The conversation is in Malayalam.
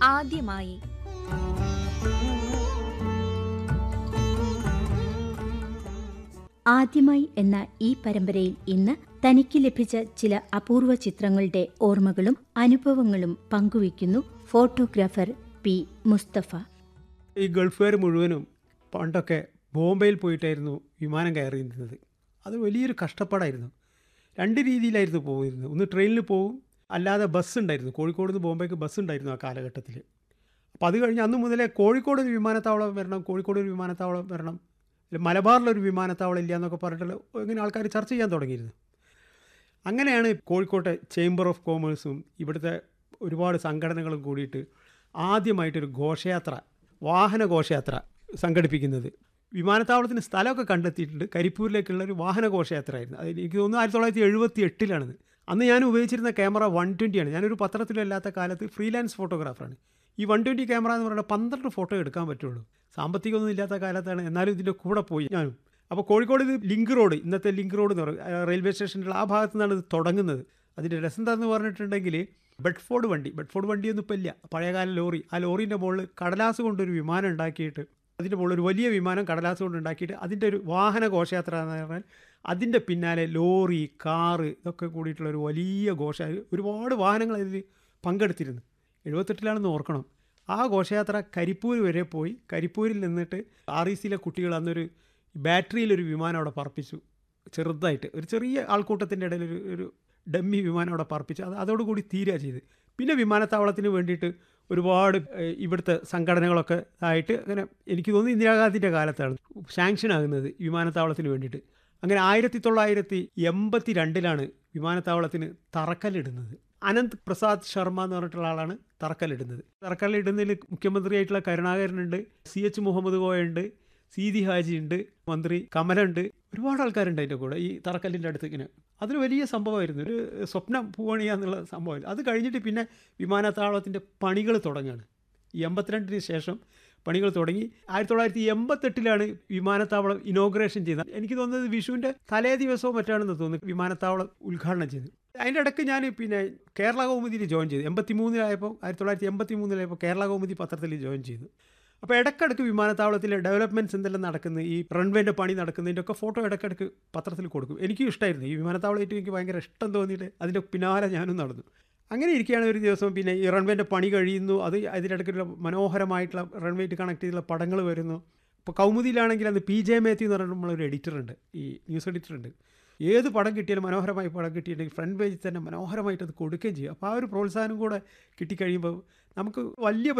ആദ്യമായി ആദ്യമായി എന്ന ഈ പരമ്പരയിൽ ഇന്ന് തനിക്ക് ലഭിച്ച ചില അപൂർവ ചിത്രങ്ങളുടെ ഓർമ്മകളും അനുഭവങ്ങളും പങ്കുവയ്ക്കുന്നു ഫോട്ടോഗ്രാഫർ പി മുസ്തഫ ഈ ഗൾഫുകാർ മുഴുവനും പണ്ടൊക്കെ ബോംബെയിൽ പോയിട്ടായിരുന്നു വിമാനം കയറിയിരുന്നത് അത് വലിയൊരു കഷ്ടപ്പാടായിരുന്നു രണ്ട് രീതിയിലായിരുന്നു പോയിരുന്നത് ഒന്ന് ട്രെയിനിൽ പോവും അല്ലാതെ ബസ് ഉണ്ടായിരുന്നു കോഴിക്കോട് നിന്ന് ബോംബെക്ക് ബസ് ഉണ്ടായിരുന്നു ആ കാലഘട്ടത്തിൽ അപ്പോൾ അത് കഴിഞ്ഞ് അന്ന് മുതലേ കോഴിക്കോട് ഒരു വിമാനത്താവളം വരണം കോഴിക്കോട് ഒരു വിമാനത്താവളം വരണം അല്ല മലബാറിലൊരു വിമാനത്താവളം ഇല്ല എന്നൊക്കെ പറഞ്ഞിട്ടുള്ള ഇങ്ങനെ ആൾക്കാർ ചർച്ച ചെയ്യാൻ തുടങ്ങിയിരുന്നു അങ്ങനെയാണ് കോഴിക്കോട്ടെ ചേംബർ ഓഫ് കോമേഴ്സും ഇവിടുത്തെ ഒരുപാട് സംഘടനകളും കൂടിയിട്ട് ആദ്യമായിട്ടൊരു ഘോഷയാത്ര വാഹന ഘോഷയാത്ര സംഘടിപ്പിക്കുന്നത് വിമാനത്താവളത്തിന് സ്ഥലമൊക്കെ കണ്ടെത്തിയിട്ടുണ്ട് കരിപ്പൂരിലേക്കുള്ള ഒരു വാഹന ഘോഷയാത്രയായിരുന്നു അത് എനിക്ക് തോന്നുന്നു ആയിരത്തി തൊള്ളായിരത്തി എഴുപത്തി എട്ടിലാണെന്ന് അന്ന് ഞാൻ ഉപയോഗിച്ചിരുന്ന ക്യാമറ വൺ ട്വൻറ്റിയാണ് ഞാനൊരു പത്രത്തിലല്ലാത്ത കാലത്ത് ഫ്രീലാൻസ് ഫോട്ടോഗ്രാഫറാണ് ഈ വൺ ട്വൻറ്റി ക്യാമറ എന്ന് പറയുന്നത് പന്ത്രണ്ട് ഫോട്ടോ എടുക്കാൻ പറ്റുള്ളൂ സാമ്പത്തികമൊന്നും ഇല്ലാത്ത കാലത്താണ് എന്നാലും ഇതിൻ്റെ കൂടെ പോയി ഞാനും അപ്പോൾ കോഴിക്കോട് ഇത് ലിങ്ക് റോഡ് ഇന്നത്തെ ലിങ്ക് റോഡ് എന്ന് പറയും ആ റെയിൽവേ സ്റ്റേഷൻ്റെ ആ ഭാഗത്തു നിന്നാണ് ഇത് തുടങ്ങുന്നത് അതിൻ്റെ രസം എന്താണെന്ന് പറഞ്ഞിട്ടുണ്ടെങ്കിൽ ബെഡ്ഫോർഡ് വണ്ടി ബെഡ്ഫോർഡ് വണ്ടിയൊന്നും ഇപ്പം ഇല്ല പഴയകാല ലോറി ആ ലോറീൻ്റെ മുകളിൽ കടലാസ് കൊണ്ടൊരു വിമാനം ഉണ്ടാക്കിയിട്ട് അതിൻ്റെ മുകളിൽ ഒരു വലിയ വിമാനം കടലാസ് കൊണ്ട് ഉണ്ടാക്കിയിട്ട് അതിൻ്റെ ഒരു വാഹന ഘോഷയാത്ര എന്ന് പറഞ്ഞാൽ അതിൻ്റെ പിന്നാലെ ലോറി കാറ് ഇതൊക്കെ കൂടിയിട്ടുള്ള ഒരു വലിയ ഘോഷ ഒരുപാട് വാഹനങ്ങൾ അതിൽ പങ്കെടുത്തിരുന്നു എഴുപത്തെട്ടിലാണെന്ന് ഓർക്കണം ആ ഘോഷയാത്ര കരിപ്പൂർ വരെ പോയി കരിപ്പൂരിൽ നിന്നിട്ട് ആർ ഇ സിയിലെ കുട്ടികൾ അന്നൊരു ബാറ്ററിയിലൊരു വിമാനം അവിടെ പറപ്പിച്ചു ചെറുതായിട്ട് ഒരു ചെറിയ ആൾക്കൂട്ടത്തിൻ്റെ ഇടയിൽ ഒരു ഒരു ഡമ്മി വിമാനം അവിടെ പറപ്പിച്ചു അത് അതോടുകൂടി തീരുക ചെയ്ത് പിന്നെ വിമാനത്താവളത്തിന് വേണ്ടിയിട്ട് ഒരുപാട് ഏഹ്, ഇവിടുത്തെ സംഘടനകളൊക്കെ ആയിട്ട് അങ്ങനെ എനിക്ക് തോന്നുന്നു ഇന്ദിരാഗാന്ധിൻ്റെ കാലത്താണ് സാങ്ഷൻ ആകുന്നത് വിമാനത്താവളത്തിന് വേണ്ടിയിട്ട് അങ്ങനെ ആയിരത്തി തൊള്ളായിരത്തി എൺപത്തി രണ്ടിലാണ് വിമാനത്താവളത്തിന് തറക്കല്ലിടുന്നത് അനന്ത് പ്രസാദ് ശർമ്മ എന്ന് പറഞ്ഞിട്ടുള്ള ആളാണ് തറക്കല്ലിടുന്നത് തറക്കല്ലിടുന്നതിൽ മുഖ്യമന്ത്രിയായിട്ടുള്ള കരുണാകരനുണ്ട് സി എച്ച് മുഹമ്മദ് കോയ ഉണ്ട് സീതി ഹാജി ഉണ്ട് മന്ത്രി കമലുണ്ട് ഒരുപാട് ആൾക്കാരുണ്ട് അതിൻ്റെ കൂടെ ഈ തറക്കല്ലിൻ്റെ അടുത്ത് ഇങ്ങനെ അതൊരു വലിയ സംഭവമായിരുന്നു ഒരു സ്വപ്നം പൂവണിയ എന്നുള്ള സംഭവം അത് കഴിഞ്ഞിട്ട് പിന്നെ വിമാനത്താവളത്തിൻ്റെ പണികൾ തുടങ്ങുകയാണ് ഈ എൺപത്തിരണ്ടിന് ശേഷം പണികൾ തുടങ്ങി ആയിരത്തി തൊള്ളായിരത്തി എൺപത്തെട്ടിലാണ് വിമാനത്താവളം ഇനോഗ്രേഷൻ ചെയ്തത് എനിക്ക് തോന്നുന്നത് വിഷുവിൻ്റെ തലേ ദിവസവും മറ്റാണെന്ന് തോന്നുന്നു വിമാനത്താവളം ഉദ്ഘാടനം ചെയ്തത് അതിൻ്റെ ഇടയ്ക്ക് ഞാൻ പിന്നെ കേരള കൗമുദിയിൽ ജോയിൻ ചെയ്തു എൺപത്തി മൂന്നിലായപ്പോൾ ആയിരത്തി തൊള്ളായിരത്തി എൺപത്തി മൂന്നിലായപ്പോൾ കേരള കൗമുദി പത്രത്തിൽ ജോയിൻ ചെയ്തു അപ്പോൾ ഇടയ്ക്കിടയ്ക്ക് വിമാനത്താവളത്തിലെ ഡെവലപ്മെൻറ്റ്സ് എന്തെല്ലാം നടക്കുന്നത് ഈ റൺവേൻ്റെ പണി നടക്കുന്നതിൻ്റെ ഒക്കെ ഫോട്ടോ ഇടയ്ക്കിടയ്ക്ക് പത്രത്തിൽ കൊടുക്കും എനിക്കും ഇഷ്ടമായിരുന്നു ഈ വിമാനത്താവളമായിട്ട് എനിക്ക് ഭയങ്കര ഇഷ്ടം തോന്നിയിട്ട് അതിൻ്റെ പിന്നാലെ ഞാനും നടന്നു അങ്ങനെ ഇരിക്കുകയാണ് ഒരു ദിവസം പിന്നെ ഈ റൺവേൻ്റെ പണി കഴിയുന്നു അത് അതിനിടയ്ക്കുള്ള മനോഹരമായിട്ടുള്ള റൺവേറ്റ് കണക്ട് ചെയ്തുള്ള പടങ്ങൾ വരുന്നു ഇപ്പോൾ കൗമുദിയിലാണെങ്കിൽ അത് പി ജെ മേത്തി എന്ന് പറഞ്ഞിട്ട് നമ്മളൊരു എഡിറ്റർ ഉണ്ട് ഈ ന്യൂസ് എഡിറ്റർ ഉണ്ട് ഏത് പടം കിട്ടിയാലും മനോഹരമായി പടം കിട്ടിയിട്ടുണ്ടെങ്കിൽ ഫ്രണ്ട് പേജിൽ തന്നെ മനോഹരമായിട്ട് അത് കൊടുക്കുകയും ചെയ്യും അപ്പോൾ ആ ഒരു പ്രോത്സാഹനം കൂടെ കിട്ടിക്കഴിയുമ്പോൾ നമുക്ക് വലിയ